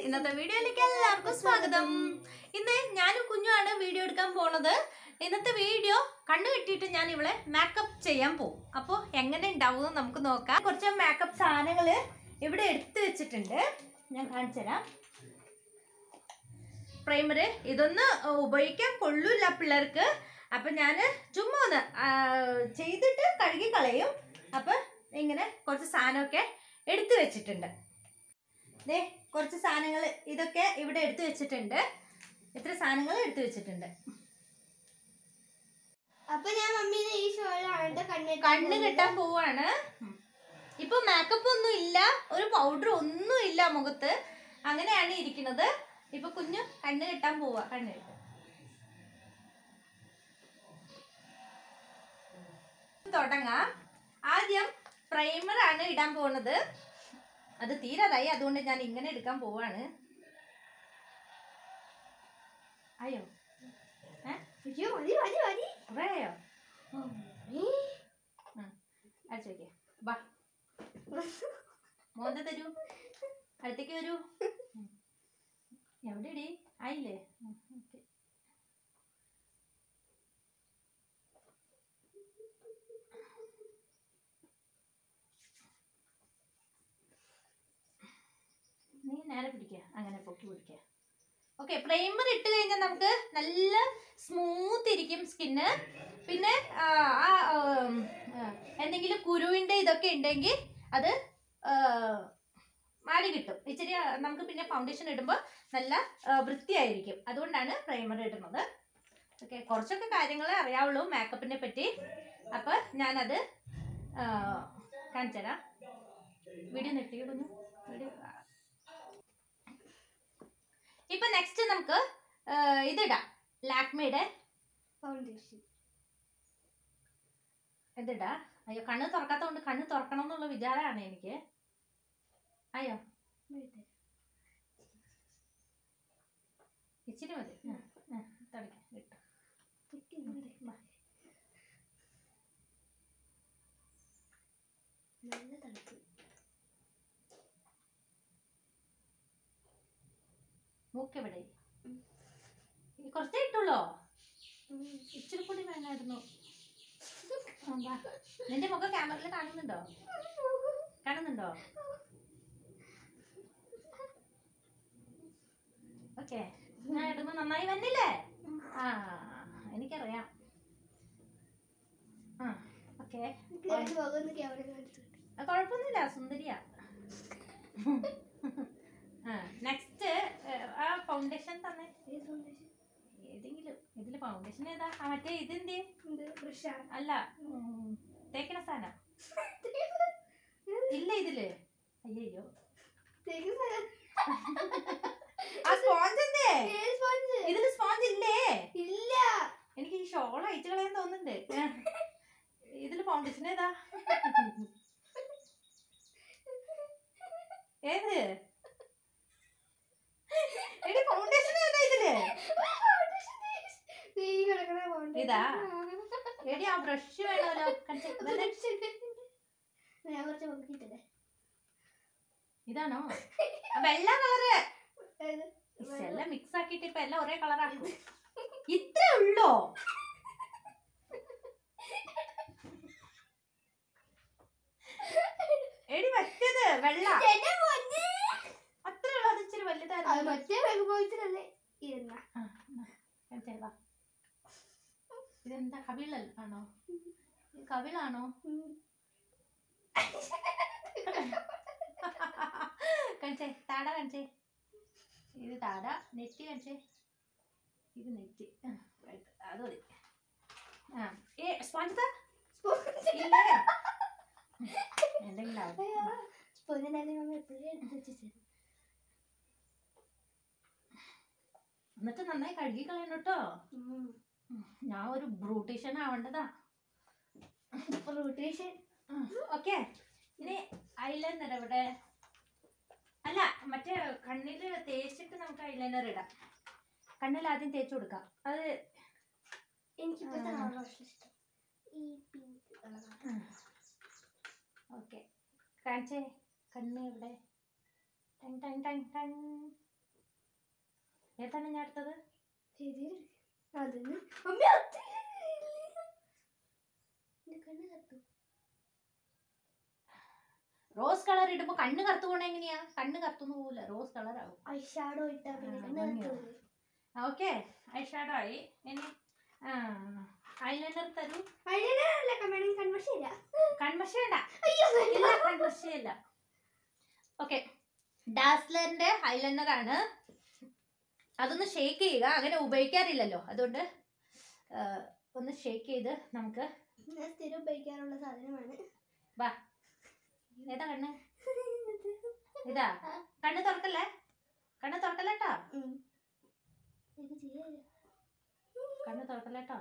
ഇന്നത്തെ വീഡിയോയിലേക്ക് എല്ലാവർക്കും സ്വാഗതം ഇന്ന് ഞാനും കുഞ്ഞുമാണ് വീഡിയോ എടുക്കാൻ പോണത് ഇന്നത്തെ വീഡിയോ കണ്ണു കെട്ടിയിട്ട് ഞാൻ ഇവിടെ മേക്കപ്പ് ചെയ്യാൻ പോകും അപ്പോൾ എങ്ങനെ ഉണ്ടാവും നമുക്ക് നോക്കാം കുറച്ച് മേക്കപ്പ് സാധനങ്ങൾ ഇവിടെ എടുത്തു വെച്ചിട്ടുണ്ട് ഞാൻ കാണിച്ചു തരാം പ്രൈമർ ഇതൊന്ന് ഉപയോഗിക്കാൻ കൊള്ളൂല പിള്ളേർക്ക് അപ്പം ഞാൻ ചുമ്മാ ഒന്ന് ആ, ചെയ്തിട്ട് കഴുകി കളയും അപ്പം ഇങ്ങനെ കുറച്ച് സാധനമൊക്കെ എടുത്തു വെച്ചിട്ടുണ്ട് ദേ കുറച്ച് സാധനങ്ങൾ ഇതൊക്കെ ഇവിടെ എടുത്തു വെച്ചിട്ടുണ്ട് ഇത്ര സാധനങ്ങൾ എടുത്തു വെച്ചിട്ടുണ്ട് അപ്പൊ ഞാൻ മമ്മീനെ ഈ ഷോയിലാണ് കണ്ണ് കണ്ണ് കെട്ടാൻ പോവാണ് ഇപ്പൊ മേക്കപ്പ് ഒന്നും ഇല്ല ഒരു പൗഡർ ഒന്നും ഇല്ല മുഖത്ത് അങ്ങനെയാണ് ഇരിക്കുന്നത് ഇപ്പൊ കുഞ്ഞു കണ്ണ് കെട്ടാൻ പോവാ കണ്ണ് കെട്ടും തുടങ്ങാം ആദ്യം പ്രൈമർ ആണ് ഇടാൻ പോകുന്നത് അത് തീരാതായി അതുകൊണ്ട് ഞാൻ ഇങ്ങനെ എടുക്കാൻ പോവാണ് അയ്യോ ഏ അയ്യോ മതി മതി മതി കുറേയോ ഏ, അടിച്ചു വെക്കേ ബാ മോന്ത തരൂ അടുത്തേക്ക് വരൂ ഉം. എവിടെടി ആയില്ലേ ഉം, ഓക്കേ. നീ നേരെ പിടിക്കുക അങ്ങനെ പൊക്കി പിടിക്കുക ഓക്കെ പ്രൈമർ ഇട്ട് കഴിഞ്ഞാൽ നമുക്ക് നല്ല സ്മൂത്ത് ഇരിക്കും സ്കിന്ന് പിന്നെ ആ, ആ, ഉം, ആ, എന്തെങ്കിലും കുരുവിൻ്റെ ഇതൊക്കെ ഉണ്ടെങ്കിൽ അത് ആ, മാറി കിട്ടും ഇച്ചിരി ആ, നമുക്ക് പിന്നെ ഫൗണ്ടേഷൻ ഇടുമ്പോൾ നല്ല ആ, വൃത്തിയായിരിക്കും അതുകൊണ്ടാണ് പ്രൈമർ ഇടുന്നത് ഓക്കെ കുറച്ചൊക്കെ കാര്യങ്ങളെ അറിയാവുള്ളൂ മേക്കപ്പിനെ പറ്റി അപ്പോൾ ഞാനത് ആ, കാണിച്ചു തരാം വീഡിയോ നിർത്തി കുഞ്ഞു വീഡിയോ ഇപ്പൊ നെക്സ്റ്റ് നമുക്ക് ആ, ഇതിടാം ലാക്മിയുടെ ഫൗണ്ടേഷൻ ഇതിടാ അയ്യോ കണ്ണ് തുറക്കാത്തതുകൊണ്ട് കണ്ണ് തുറക്കണം എന്നുള്ള വിചാരമാണ് എനിക്ക് അയ്യോ ഇച്ചിരി മതി ആ, ആ, തുടയ്ക്ക്, ഇട്ടോ. വാ. നല്ല തണുപ്പ് മൂക്കെവിടെ ഈ കുറച്ചേ ഇട്ടുള്ളോ ഉം. ഇച്ചിരി കൂടി വേണമായിരുന്നു ആ, വാ. നിന്റെ മുഖം ക്യാമറയിൽ കാണുന്നുണ്ടോ കാണുന്നുണ്ടോ ഓക്കെ ഞാൻ ഇടുമ്പോ നന്നായി വന്നില്ലേ ആ എനിക്കറിയാം ആ ഓക്കെ എനിക്ക് രണ്ട് മുഖമൊന്ന് ക്യാമറ കാണിച്ചു കുഴപ്പമൊന്നുമില്ല സുന്ദരിയാ ആ നെക്സ്റ്റ് ആ ഫൗണ്ടേഷൻ തന്നെ ഏത് ഫൗണ്ടേഷൻ ഏതെങ്കിലും ഇതില് ഫൗണ്ടേഷൻ ഏതാ ആ മറ്റേ ഇതെന്തേ എന്ത് ബ്രഷാണ് അല്ല ഉം, തേക്കണ സാധനം ഇല്ല ഇതില് അയ്യോ ആ സ്പോഞ്ച് എന്തേ ഇതില് സ്പോഞ്ച് ഇല്ലേ ഇല്ല എനിക്ക് ഈ ഷോൾ അയച്ചു കളയാൻ തോന്നുന്നുണ്ട് ഇതില് ഫൗണ്ടേഷൻ ഏതാ ഏത് എടി ഫൗണ്ടേഷൻ ഏതാ ഇതില് നീ കിടക്കണ foundation. ഇതാ? എടി ആ ബ്രഷ് വേണമല്ലോ കാണിച്ചേ. അത് ഇതല്ലേ? brush ഇല്ലേ? ഞാൻ കുറച്ച് നോക്കിയിട്ടല്ലേ ഇതാണോ ആ വെള്ള കളറ് ഏത്? എല്ലാം മിക്സ് ആക്കിയിട്ട് ഇപ്പൊ എല്ലാം ഒരേ കളറാക്കും ഇത്രേ ഉള്ളോ എടി മറ്റേത് വെള്ള എന്റെ പൊന്നേ. അത്രേ ഉള്ളൂ അത് ഇച്ചിരി അത് വലുതായിരുന്നു മറ്റേ വെളുപ്പോയിട്ടല്ലേ ഇരുന്ന ആ, ആ, കാണിച്ചേ, വാ. ഇതെന്താ കവിളൽ ആണോ ഇത് കവിളാണോ കാണിച്ചേ താട കാണിച്ചേ ഇത് താട നെറ്റ് കാണിച്ചേ ഇത് നെറ്റ് ആ, right. അത് മതി ആ ഏ സ്പോഞ്ച് ഇല്ലേ എന്തെങ്കിലും ആവും. എന്നിട്ട് നന്നായി കഴുകി കളയണം കേട്ടോ ഞാൻ ഒരു ബ്രൂട്ടീഷ്യൻ ആവേണ്ടതാ റോട്ടേഷൻ ഓക്കെ ഇനി ഐലൈനർ ഇവിടെ അല്ല മറ്റേ കണ്ണിൽ തേച്ചിട്ട് നമുക്ക് ഐലൈനർ ഇടാം കണ്ണിൽ ആദ്യം തേച്ച് കൊടുക്കാം അത് എനിക്കിപ്പോഴത്തെ ആ. കളറാണ് ഇഷ്ടം ഈ പിങ്ക് കളറാണ് ഓക്കെ കാണിച്ചേ കണ്ണ് ഇവിടെ ടങ് ടങ് ടങ് ടങ് ഏതാണ് ഞാൻ എടുത്തത് ശരി അതിന് അമ്മ അത് എന്റെ കണ്ണ് കത്തും റോസ് കളർ ഇടുമ്പോ കണ്ണ് കറുത്തു പോണ എങ്ങനെയാ കണ്ണ് കറുത്തൊന്നും പോവില്ല റോസ് കളർ ആവും ഐ ഷാഡോ ഇട്ടാ പിന്നെ ആ, കണ്ണ് ഭംഗിയാവും. കത്തും ഓക്കെ ഐ ഷാഡോ ആയി ഇനി ഐലൈനർ തരൂ അഴിയല്ല കമ്മണി കൺമശയില്ല കൺമഷ വേണ്ട അയ്യോ ഇല്ല കൺമഷയില്ല ഓക്കെ ഡാസ്ലറിന്റെ ഐലൈനർ ആണ് അതൊന്ന് ഷേക്ക് ചെയ്യുക അങ്ങനെ ഉപയോഗിക്കാറില്ലല്ലോ അതുകൊണ്ട് ആ, ഒന്ന് ഷേക്ക് ചെയ്ത് നമുക്ക് ഞാൻ സ്ഥിരം ഉപയോഗിക്കാറുള്ള സാധനമാണ് വാ ഏതാ കണ്ണ് ഇതാ കണ്ണ് തുറക്കല്ലേ കണ്ണ് തുറക്കല്ലേ കേട്ടോ ഉം. എനിക്ക് ചെയ്യാനില്ല. കണ്ണ് തുറക്കല്ലേ കേട്ടോ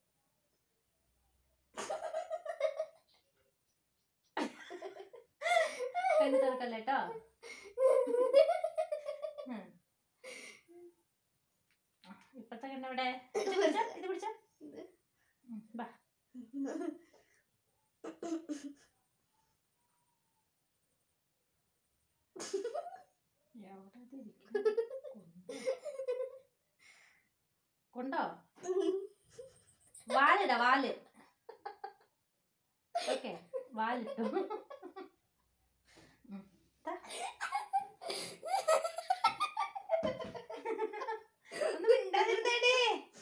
കണ്ണ് തുറക്കല്ലേ കേട്ടോ ഉം. ആ, ഇപ്പത്തെ കണ്ണ് എവിടെ ഇത് പിടിച്ചോ ഇത് പിടിച്ചോ ഇത്. ഉം, ബാ എവിടെ ഇത് ഇരിക്കുന്നെ? കൊണ്ടോ വാലിട വാല് ഓക്കെ വാലിട്ടു ഉം. ദാ. ഒന്ന് മിണ്ടാതിരുന്നേടി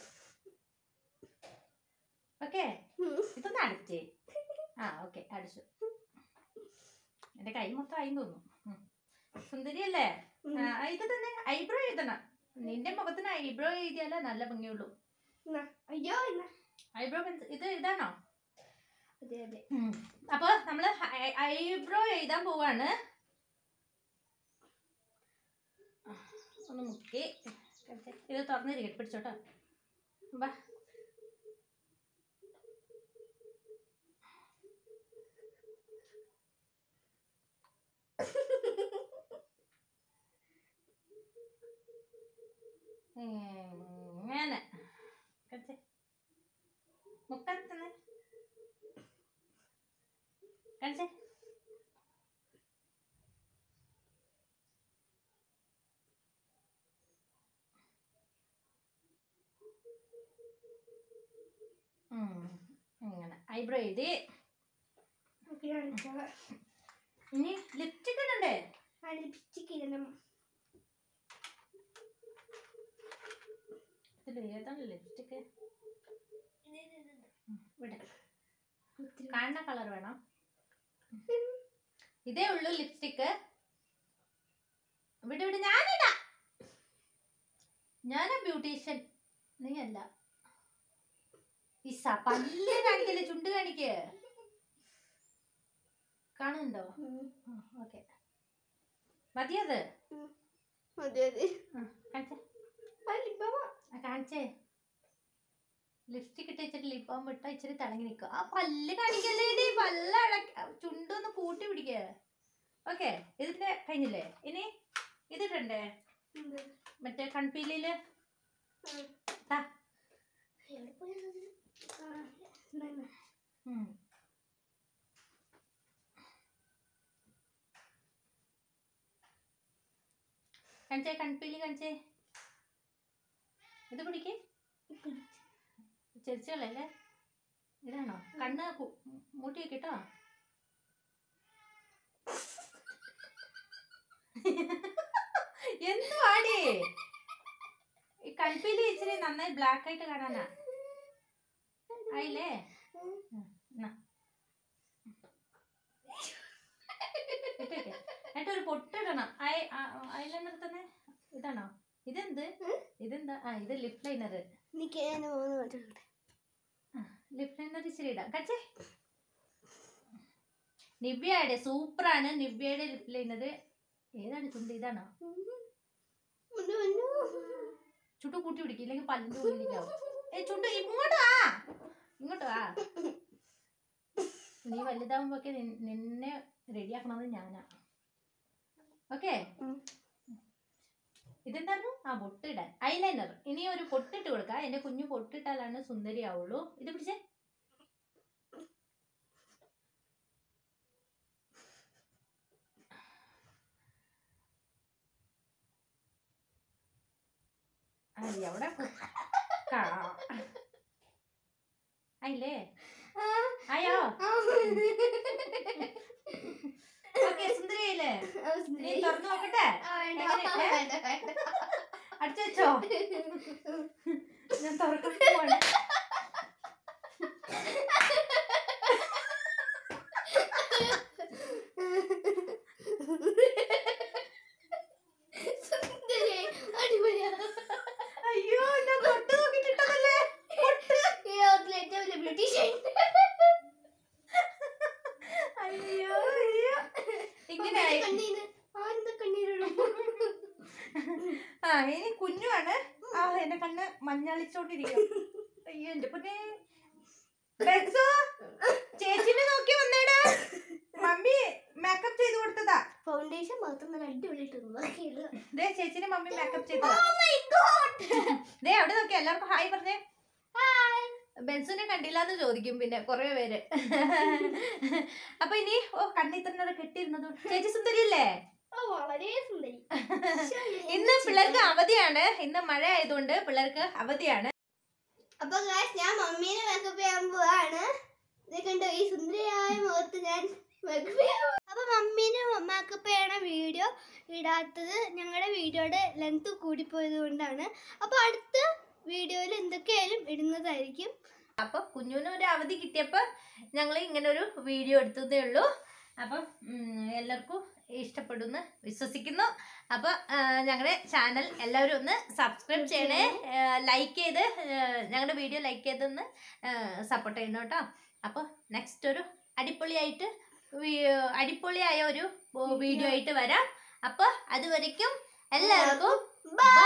ഓക്കെ ഉം. ഇതൊന്ന് അടിച്ചേ ആ ഓക്കെ അടിച്ചു എന്റെ കൈ മൊത്തം ആയി തോന്നുന്നു ഉം. സുന്ദരിയല്ലേ ഉം. ആ, ഇത് തന്നെ ഐബ്രോ എഴുതണം നിന്റെ മുഖത്തിന് ഐബ്രോ എഴുതിയാലേ നല്ല ഭംഗിയുള്ളൂ എന്നാ, അയ്യോ എന്നാ. ഐബ്രോ ഇത് ഇതാണോ അതെ അതെ അപ്പൊ നമ്മള് ഐബ്രോ എഴുതാൻ പോവാണ് ആ, ഒന്ന് മുക്കി ഇത് തുറന്നിരിക്കട്ടെ പിടിച്ചോട്ടോ ബാ ഇങ്ങനെ കഴിച്ചേ മുക്കത്തുന്നേ കഴിച്ചേ ഉം, ഇങ്ങനെ ഐബ്രോ എഴുതി ഓക്കെ, ഞാൻ എടുത്തോളാം. ഇനി ലിപ്സ്റ്റിക് ഇടണ്ടേ ആ ലിപ്സ്റ്റിക് ഇടണം ഇതിൽ ഏതാണ് ലിപ്സ്റ്റിക് ഇവിടെ ഒത്തിരി കാണുന്ന കളർ വേണം ഇതേ ഉള്ളൂ ലിപ്സ്റ്റിക്ക് ഇവിടെ ഇവിടെ ഞാനിടാ ഞാനാ ബ്യൂട്ടീഷ്യൻ നീ അല്ല ഇസ പല്ല് കാണിക്കല്ലേ ചുണ്ട് കാണിക്ക് കാണുന്നുണ്ടോ ഉം. ഓക്കെ മതിയത് അതെ അതെ കാണിച്ചേ ആ lip balm ആ. ആ, കാണിച്ചേ ലിപ്സ്റ്റിക് ഇട്ട് വെച്ചിട്ട് ലിപ് ബാം ഇട്ടാ ഇച്ചിരി തിളങ്ങി നിൽക്കുക ആ പല്ല് കാണിക്കല്ലേ ഡി, പല്ല് അടക്ക ചുണ്ടൊന്ന് കൂട്ടി പിടിക്ക ഓക്കെ ഇതിന്റെ കഴിഞ്ഞില്ലേ ഇനി ഇതിടണ്ടേ എന്ത്? മറ്റേ കൺപീലിയില് ആ. ദാ. എവിടെ പോയത് അത്? ആ, എന്നാ, എന്നാ. ഉം. കാണിച്ചേ കൺപീലി കാണിച്ചേ ഇത് പിടിക്കേ ചെരിച്ചുകളല്ലേ ഇതാണോ കണ്ണ് കു- മൂട്ടി വെക്കിട്ടോ എന്തുവാടി ഈ കൺപീലി ഇച്ചിരി നന്നായി ബ്ലാക്ക് ആയിട്ട് കാണാനാ ആയില്ലേ ഉം. ഉം, എന്നാ. ഇട്ട് വെക്ക്. എന്നിട്ട് ഒരു പൊട്ടിടണം ഐലൈനർ തന്നെ ഇതാണോ ഇതെന്ത് ഉം? ഇതെന്താ ആ ഇത് ലിപ് ലൈനർ എനിക്ക് ഞാൻ മൂന്ന് മാറ്റുന്നുണ്ട് ലിപ് ലൈനർ ഇച്ചിരി ഇടാം കച്ചേ നിവ്യയുടെ സൂപ്പറാണ് നിവ്യയുടെ ലിപ് ലൈനർ ഏതാണ് ചുണ്ട് ഇതാണോ ഒന്ന് വന്നു. ചുട്ടു കൂട്ടി പിടിക്കും ഇല്ലെങ്കിൽ പല്ലിന്റെ ഉള്ളിലേക്കാവും ഏ ചുണ്ട് ഇങ്ങോട്ട് വാ ഇങ്ങോട്ട് വാ നീ വലുതാവുമ്പോക്കെ നിന്നെ റെഡിയാക്കണത് ഞാനാ ഓക്കെ ഉം. ഇതെന്തായിരുന്നു ആ പൊട്ടിടാൻ ഐലൈനർ ഇനി ഒരു പൊട്ടിട്ട് കൊടുക്കാം എന്റെ കുഞ്ഞു പൊട്ടിട്ടാലാണ് സുന്ദരിയാവുള്ളൂ ഇത് പിടിച്ചേ മതി അവിടെ കുക്കാ- ആയില്ലേ ആയോ ഓക്കെ സുന്ദരിയായില്ലേ നീ തുറന്നു നോക്കട്ടെ അടിച്ചു വെച്ചോ ഞാൻ തുറക്കാൻ പോവാണ് അയ്യോ ഞാൻ തൊട്ട് നോക്കിട്ടിട്ടതല്ലേ അയ്യോ അയ്യോ ഇങ്ങനെ ആയി. ആ ഇനി കുഞ്ഞുമാണ് ആ എന്റെ കണ്ണ് മഞ്ഞളിച്ചോണ്ടിരിക്കും അയ്യോ എന്റെ പൊന്നെ ബെൻസോ, ചേച്ചിനെ നോക്കി വന്നേടാ മമ്മി മേക്കപ്പ് ചെയ്ത് കൊടുത്തതാ ഫൗണ്ടേഷൻ മാത്രം നല്ല അടിപൊളിയായിട്ടൊന്നും ബാക്കിയില്ല ദേ ചേച്ചിനെ മമ്മി മേക്കപ്പ് ചെയ്തതാ ദേ അവിടെ നോക്കി എല്ലാവർക്കും ഹായ് പറഞ്ഞേ ബെൻസുനെ കണ്ടില്ലാന്ന് ചോദിക്കും പിന്നെ കുറെ പേര് അപ്പൊ ഇനി ഓ കണ്ണിത്തന്നെ കെട്ടിയിരുന്നത് ചേച്ചി സുന്ദരിയല്ലേ ഓ വളരെ സുന്ദരി ഇന്ന് പിള്ളേർക്ക് അവധിയാണ് ഇന്ന് മഴ ആയതുകൊണ്ട് പിള്ളേർക്ക് അവധിയാണ് അപ്പൊ ഗായ്സ് ഞാൻ മമ്മീനെ മേക്കപ്പ് ചെയ്യാൻ പോവാണ് ഇത് കണ്ടോ ഈ സുന്ദരിയായ മുഖത്ത് ഞാൻ മേക്കപ്പ് ചെയ്യാൻ പോവാ. അപ്പൊ മമ്മീനെ മേക്കപ്പ് ചെയ്യണ വീഡിയോ ഇടാത്തത് ഞങ്ങളുടെ വീഡിയോയുടെ ലെങ്ത് കൂടിപ്പോയത് കൊണ്ടാണ് അപ്പൊ അടുത്ത വീഡിയോയിൽ എന്തൊക്കെയായാലും ഇടുന്നതായിരിക്കും അപ്പൊ കുഞ്ഞുവിന് ഒരു അവധി കിട്ടിയപ്പോ ഞങ്ങൾ ഇങ്ങനെ ഒരു വീഡിയോ എടുത്തതേ ഉള്ളൂ അപ്പം ഉം, എല്ലാവർക്കും ഇഷ്ടപ്പെടുമെന്ന് വിശ്വസിക്കുന്നു അപ്പൊ ഞങ്ങളുടെ ചാനൽ എല്ലാവരും ഒന്ന് സബ്സ്ക്രൈബ് ചെയ്യണേ ലൈക്ക് ചെയ്ത് ഞങ്ങളുടെ വീഡിയോ ലൈക്ക് ചെയ്തൊന്ന് സപ്പോർട്ട് ചെയ്യണം കേട്ടോ അപ്പോൾ നെക്സ്റ്റ് ഒരു അടിപൊളിയായിട്ട് വീ- അടിപൊളിയായ ഒരു വീഡിയോ ആയിട്ട് വരാം അപ്പോൾ അതുവരയ്ക്കും എല്ലാവർക്കും Bye.